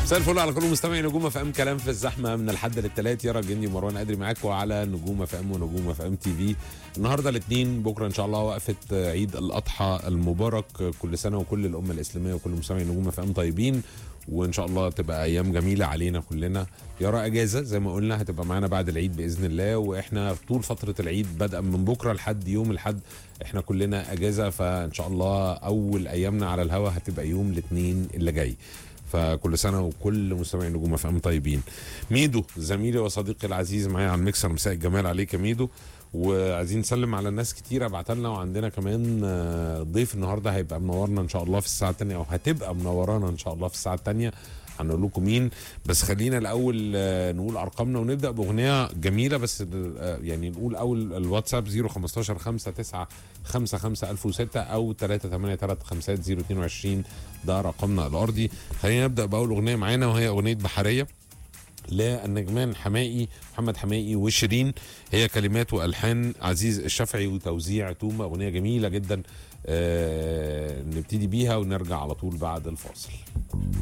مساء الفل على كل مستمعي نجوم في ام كلام في الزحمه من الحد للثلاث يارا الجندي مروان قادري معاكم على نجوم في ام ونجوم في ام تي في النهارده الاثنين بكره ان شاء الله وقفه عيد الاضحى المبارك كل سنه وكل الامه الاسلاميه وكل مستمعي نجوم في ام طيبين وان شاء الله تبقى ايام جميله علينا كلنا يارا اجازه زي ما قلنا هتبقى معانا بعد العيد باذن الله واحنا طول فتره العيد بدءا من بكره لحد يوم الحد احنا كلنا اجازه فان شاء الله اول ايامنا على الهوا هتبقى يوم الاثنين اللي جاي فكل سنه وكل مستمعي نجوم اف ام طيبين ميدو زميلي وصديقي العزيز معايا على المكسر مساء الجمال عليك يا ميدو وعايزين نسلم على الناس كتير ابعت لنا وعندنا كمان آه، ضيف النهارده هيبقى منورنا ان شاء الله في الساعه الثانيه او هتبقى منورانا ان شاء الله في الساعه الثانيه هنقول لكم مين بس خلينا الاول آه، نقول ارقامنا ونبدا باغنيه جميله بس آه، يعني نقول اول الواتساب 015 5 9 5 5 1006 او 3 8 3 5 022 ده رقمنا الارضي خلينا نبدا باول اغنيه معانا وهي اغنيه بحريه للنجمان حمائي محمد حمائي وشيرين هي كلمات والحان عزيز الشافعي وتوزيع تومه اغنيه جميله جدا آه نبتدي بيها ونرجع على طول بعد الفاصل